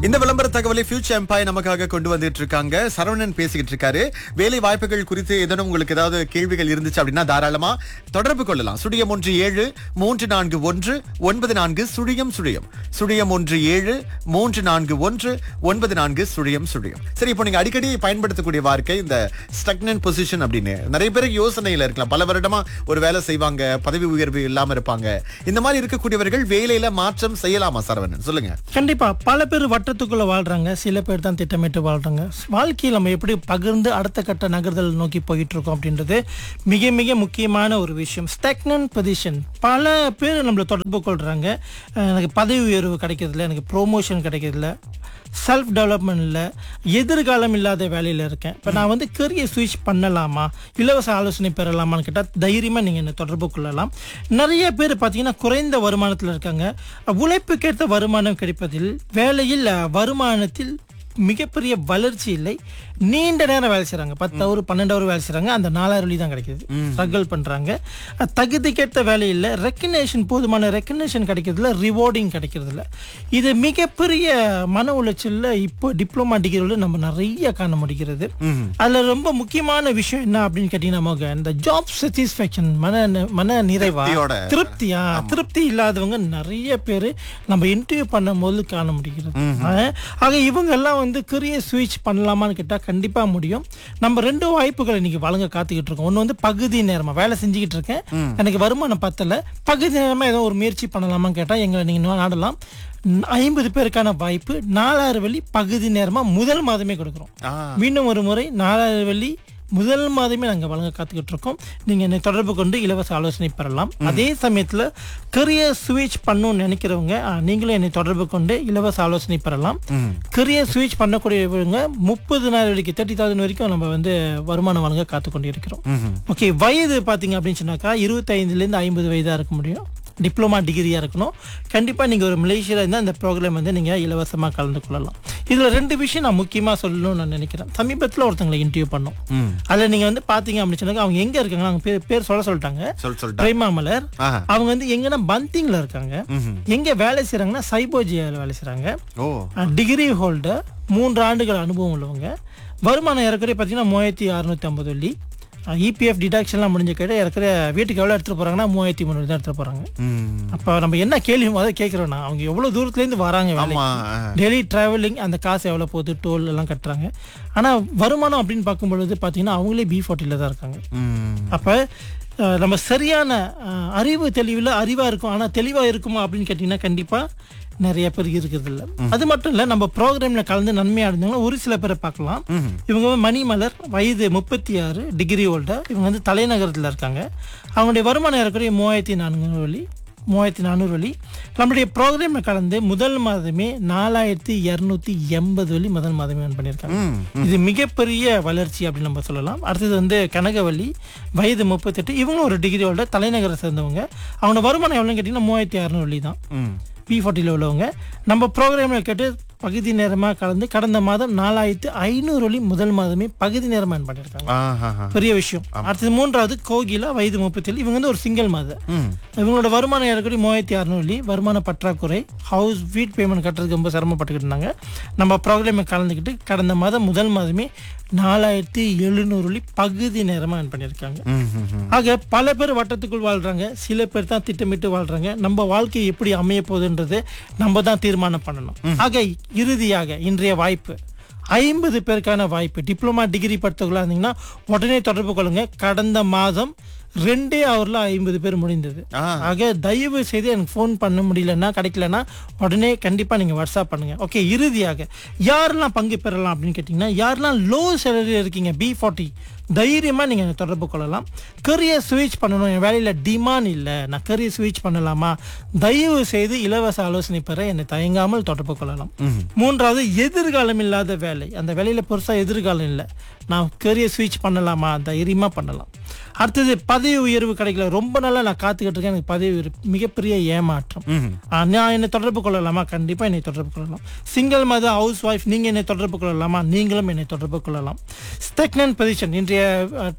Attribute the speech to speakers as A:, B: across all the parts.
A: இந்த விளம்பர தகவலை ஃபியூச்சர் எம்பையர் நமக்காக கொண்டு வந்துட்டு இருக்காங்க சரவணன் பேசிக்கிட்டு இருக்காரு வேலை வாய்ப்புகள் குறித்து ஏதேனும் உங்களுக்கு ஏதாவது கேள்விகள் இருந்துச்சு அப்படின்னா தாராளமா தொடர்பு கொள்ளலாம் சுழியம் ஒன்று ஏழு மூன்று நான்கு ஒன்று ஒன்பது நான்கு சுழியம் சுழியம் சுழியம் ஒன்று ஏழு மூன்று நான்கு ஒன்று ஒன்பது நான்கு சுழியம் சுழியம் சரி இப்போ நீங்க அடிக்கடி பயன்படுத்தக்கூடிய வார்த்தை இந்த ஸ்டக்னன் பொசிஷன் அப்படின்னு நிறைய பேருக்கு யோசனையில இருக்கலாம் பல வருடமா ஒரு வேலை செய்வாங்க பதவி உயர்வு இல்லாம இருப்பாங்க இந்த மாதிரி இருக்கக்கூடியவர்கள் வேலையில மாற்றம் செய்யலாமா சரவணன் சொல்லுங்க
B: கண்டிப்பா பல பேர் வட்டத்துக்குள்ள வாழ்றாங்க சில பேர் தான் திட்டமிட்டு வாழ்றாங்க வாழ்க்கையில் நம்ம எப்படி பகிர்ந்து அடுத்த கட்ட நகர்தல் நோக்கி போயிட்டு இருக்கோம் அப்படின்றது மிக மிக முக்கியமான ஒரு விஷயம் ஸ்டெக்னன் பொசிஷன் பல பேர் நம்மளை தொடர்பு கொள்றாங்க அஹ் எனக்கு பதவி உயர்வு கிடைக்கிறதில்ல எனக்கு ப்ரோமோஷன் கிடைக்கிறதில்ல செல்ஃப் டெவலப்மெண்ட் இல்லை எதிர்காலம் இல்லாத வேலையில் இருக்கேன் இப்போ நான் வந்து கரியர் ஸ்விட்ச் பண்ணலாமா இலவச ஆலோசனை பெறலாமான்னு கேட்டால் தைரியமாக நீங்கள் என்னை தொடர்பு கொள்ளலாம் நிறைய பேர் பார்த்தீங்கன்னா குறைந்த வருமானத்தில் இருக்காங்க உழைப்புக்கேற்ற வருமானம் கிடைப்பதில் வேலையில் அஹ், வருமானத்தில் மிகப்பெரிய வளர்ச்சி இல்லை நீண்ட நேரம் வேலை செய்கிறாங்க பத்து ஹவர் பன்னெண்டு ஹவர் வேலை செய்கிறாங்க அந்த நாலாயிரம் வழி தான் கிடைக்குது ஸ்ட்ரகிள் பண்ணுறாங்க தகுதிக்கேற்ற வேலையில் ரெக்கக்னேஷன் போதுமான ரெக்கக்னேஷன் கிடைக்கிறதுல ரிவார்டிங் கிடைக்கிறதில்ல இது மிகப்பெரிய மன உளைச்சலில் இப்போ டிப்ளமா டிகிரியில் நம்ம நிறைய காண முடிகிறது அதில் ரொம்ப முக்கியமான விஷயம் என்ன அப்படின்னு கேட்டீங்கன்னா மோக, இந்த ஜாப் சாட்டிஸ்ஃபேக்ஷன் மன மன நிறைவா
A: திருப்தியோட.
B: திருப்தியா திருப்தி இல்லாதவங்க நிறைய பேர் நம்ம இன்டர்வியூ பண்ணும்போது காண முடிகிறது ஆஹ், ஆக இவங்க எல்லாம் வந்து கரியர் ஸ்விட்ச் பண்ணலாமான்னு கேட்டா கண்டிப்பா முடியும் நம்ம ரெண்டு வாய்ப்புகளை இன்னைக்கு வழங்க காத்துக்கிட்டு இருக்கோம் ஒன்று வந்து பகுதி நேரமா வேலை செஞ்சுக்கிட்டு இருக்கேன் எனக்கு வருமானம் பத்தல பகுதி நேரமா ஏதோ ஒரு முயற்சி பண்ணலாமான்னு கேட்டா எங்களை நீங்க நாடலாம் ஐம்பது பேருக்கான வாய்ப்பு நாலாயிரம் வெள்ளி பகுதி நேரமா முதல் மாதமே கொடுக்குறோம்
A: ஆ.
B: மீண்டும் ஒரு முறை நாலாயிரம் வெள்ளி முதல் மாதமே நாங்கள் வழங்க காத்துக்கிட்டு இருக்கோம் நீங்கள் என்னை தொடர்பு கொண்டு இலவச ஆலோசனை பெறலாம் அதே சமயத்தில் கரியர் ஸ்விட்ச் பண்ணணும்னு நினைக்கிறவங்க ஆ, நீங்களும் என்னை தொடர்பு கொண்டு இலவச ஆலோசனை பெறலாம் கரியர் ஸ்விட்ச் பண்ணக்கூடியவங்க முப்பதுனாயிரம் வரைக்கும் தேர்ட்டி தௌசண்ட் வரைக்கும் நம்ம வந்து வருமானம் வழங்க காத்து கொண்டு இருக்கிறோம் ஓகே வயது பார்த்தீங்க அப்படின்னு சொன்னாக்கா இருபத்தைந்துலேருந்து ஐம்பது வயதாக இருக்க முடியும் டிப்ளமா டிகிரியாக இருக்கணும் கண்டிப்பாக நீங்கள் ஒரு மலேசியாவில் இருந்தால் இந்த ப்ரோக்ராம் வந்து நீங்கள் இலவசமாக கலந்து கொள்ளலாம் இதில் ரெண்டு விஷயம் நான் முக்கியமாக சொல்லணும்னு நான் நினைக்கிறேன் சமீபத்தில் ஒருத்தங்களை இன்டர்வியூ பண்ணோம் அதில் நீங்கள் வந்து பார்த்தீங்க அப்படின்னு சொன்னாக்க அவங்க எங்கே இருக்காங்க அவங்க பேர் பேர் சொல்ல சொல்லிட்டாங்க
A: சொல் சொல்லிட்டா
B: பிரேமா மலர்
A: ஆஹா.
B: அவங்க வந்து எங்கன்னா பந்திங்ல இருக்காங்க எங்க வேலை செய்றாங்கன்னா சைபோஜியாவில் வேலை செய்றாங்க
A: ஓ
B: டிகிரி ஹோல்டர் மூன்று ஆண்டுகள் அனுபவம் உள்ளவங்க வருமானம் ஏறக்குறைய பார்த்தீங்கன்னா மூவாயிரத்தி அறுநூத்தி ஐம்பது வெள்ளி இபிஎஃப் டிடக்ஷன்லாம் முடிஞ்ச கேட்டு ஏறக்குறைய வீட்டுக்கு எவ்வளோ எடுத்துகிட்டு போகிறாங்கன்னா மூவாயிரத்தி முந்நூறு தான் எடுத்துகிட்டு போகிறாங்க
A: ம்.
B: அப்போ நம்ம என்ன கேள்வி முதல்ல கேட்குறோன்னா அவங்க எவ்வளோ தூரத்துலேருந்து வராங்க வேலைக்கு
A: ஆமா ஆ.
B: டெய்லி டிராவலிங் அந்த காசு எவ்வளோ போகுது டோல் எல்லாம் கட்டுறாங்க ஆனால் வருமானம் அப்படின்னு பார்க்கும்பொழுது பார்த்தீங்கன்னா அவங்களே பி ஃபார்ட்டியில் தான் இருக்காங்க
A: ம்.
B: அப்போ அஹ், நம்ம சரியான அஹ், அறிவு தெளிவில் அறிவாக இருக்கும் ஆனால் தெளிவாக இருக்குமா அப்படின்னு கேட்டிங்கன்னா கண்டிப்பாக நிறைய பேர் இருக்கிறது இல்ல அது மட்டும் இல்லை நம்ம ப்ரோக்ராமில் கலந்து நன்மையாக இருந்தவங்க ஒரு சில பேரை பார்க்கலாம் இவங்க வந்து மணிமலர் வயது முப்பத்தி ஆறு டிகிரி ஹோல்டர் இவங்க வந்து தலைநகரத்தில் இருக்காங்க அவங்களுடைய வருமானம் ஏறக்குறைய மூவாயிரத்தி நானூறு வழி மூவாயிரத்தி நானூறு வழி நம்மளுடைய ப்ரோக்ராமில் கலந்து முதல் மாதமே நாலாயிரத்தி இரநூத்தி எண்பது வழி முதல் மாதமே earn பண்ணியிருக்காங்க இது மிகப்பெரிய வளர்ச்சி அப்படின்னு நம்ம சொல்லலாம் அடுத்தது வந்து கனகவள்ளி வயது முப்பத்தெட்டு இவங்களும் ஒரு டிகிரி ஹோல்டர் தலைநகரை சேர்ந்தவங்க அவங்க வருமானம் எவ்வளோன்னு கேட்டிங்கன்னா மூவாயிரத்தி அறநூறு வழி தான்
A: ம்.
B: பி ஃபார்ட்டியில் உள்ளவங்க நம்ம ப்ரோக்ராமில் கேட்டு பகுதி நேரமாக கலந்து கடந்த மாதம் நாலாயிரத்து ஐநூறு வழி முதல் மாதமே பகுதி நேரமாக earn பண்ணியிருக்காங்க
A: ஆஹாஹா.
B: பெரிய விஷயம் அடுத்தது மூன்றாவது கோகிலா வயது முப்பத்தேழு இவங்க வந்து ஒரு சிங்கிள் மாதம்
A: ம்.
B: இவங்களோட வருமானம் ஏறக்குறைய மூவாயிரத்தி அறநூறு வருமான பற்றாக்குறை ஹவுஸ் வீட் பேமெண்ட் கட்டுறதுக்கு ரொம்ப சிரமப்பட்டுக்கிட்டு இருந்தாங்க நம்ம ப்ரோக்ராமை கலந்துக்கிட்டு கடந்த மாதம் முதல் மாதமே நாலாயிரத்தி எழுநூறு பகுதி நேரமாக earn பண்ணியிருக்காங்க
A: ம், ம், ம்.
B: ஆக பல பேர் வட்டத்துக்குள் வாழ்றாங்க சில பேர் தான் திட்டமிட்டு வாழ்றாங்க நம்ம வாழ்க்கை எப்படி அமைய போகுதுன்றது நம்ம தான் தீர்மானம் பண்ணணும் ஆக இறுதியாக இன்றைய வாய்ப்பு ஐம்பது பேருக்கான வாய்ப்பு டிப்ளமா டிகிரி படித்தவர்களாக இருந்தீங்கன்னா உடனே தொடர்பு கொள்ளுங்க கடந்த மாதம் ரெண்டே ஹவர்ல ஐம்பது பேர் முடிந்தது
A: ஆ.
B: ஆக தயவு செய்து எனக்கு ஃபோன் பண்ண முடியலன்னா கிடைக்கலன்னா உடனே கண்டிப்பாக நீங்கள் வாட்ஸ்அப் பண்ணுங்க ஓகே இறுதியாக யாரெல்லாம் பங்கு பெறலாம் அப்படின்னு கேட்டிங்கன்னா யாரெல்லாம் லோ சேலரி இருக்கீங்க பி ஃபார்ட்டி தைரியமாக நீங்கள் என்னை தொடர்பு கொள்ளலாம் கரியர் ஸ்விட்ச் பண்ணணும் என் வேலையில் டிமாண்ட் இல்லை நான் கரியர் ஸ்விட்ச் பண்ணலாமா தயவு செய்து இலவச ஆலோசனை பெற என்னை தயங்காமல் தொடர்பு கொள்ளலாம் மூன்றாவது எதிர்காலம் இல்லாத வேலை அந்த வேலையில் பெருசாக எதிர்காலம் இல்லை நான் கரியர் ஸ்விட்ச் பண்ணலாமா தைரியமாக பண்ணலாம் அடுத்தது பதவி உயர்வு கிடைக்கல ரொம்ப நாளா நான் காத்துக்கிட்டு இருக்கேன் எனக்கு பதவி உயர்வு மிகப்பெரிய ஏமாற்றம் ஆ, நான் என்னை தொடர்பு கொள்ளலாமா கண்டிப்பா என்னை தொடர்பு கொள்ளலாம் சிங்கிள் மதர் ஹவுஸ் ஒய்ஃப் நீங்க என்னை தொடர்பு கொள்ளலாமா நீங்களும் என்னை தொடர்பு கொள்ளலாம் ஸ்டெக்னன் பொசிஷன் இன்றைய அ,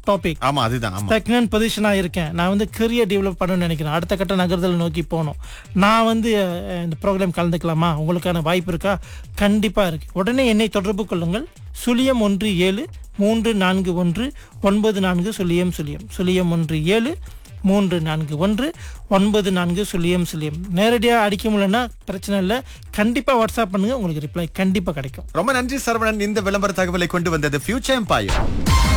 B: டாபிக்
A: ஆமா அதுதான் ஆமா
B: ஸ்டெக்னன் பொசிஷனாக இருக்கேன் நான் வந்து கரியர் டெவலப் பண்ணணும்னு நினைக்கிறேன் அடுத்த கட்ட நகர்தல் நோக்கி போகணும் நான் வந்து அஹ், இந்த ப்ரோக்ராம் கலந்துக்கலாமா உங்களுக்கான வாய்ப்பு இருக்கா கண்டிப்பாக இருக்கு உடனே என்னை தொடர்பு கொள்ளுங்கள் சுழியம் ஒன்று ஏழு மூன்று நான்கு ஒன்று ஒன்பது நான்கு சுழியம் சுழியம் சுழியம் ஒன்று ஏழு மூன்று நான்கு ஒன்று ஒன்பது நான்கு சுழியம் சுழியம் நேரடியாக அடிக்க முடியலன்னா பிரச்சனை இல்லை கண்டிப்பாக வாட்ஸ்அப் பண்ணுங்க உங்களுக்கு ரிப்ளை கண்டிப்பாக கிடைக்கும்
A: ரொம்ப நன்றி சரவணன் இந்த விளம்பர தகவலை கொண்டு வந்தது ஃபியூச்சர் எம்பாயர்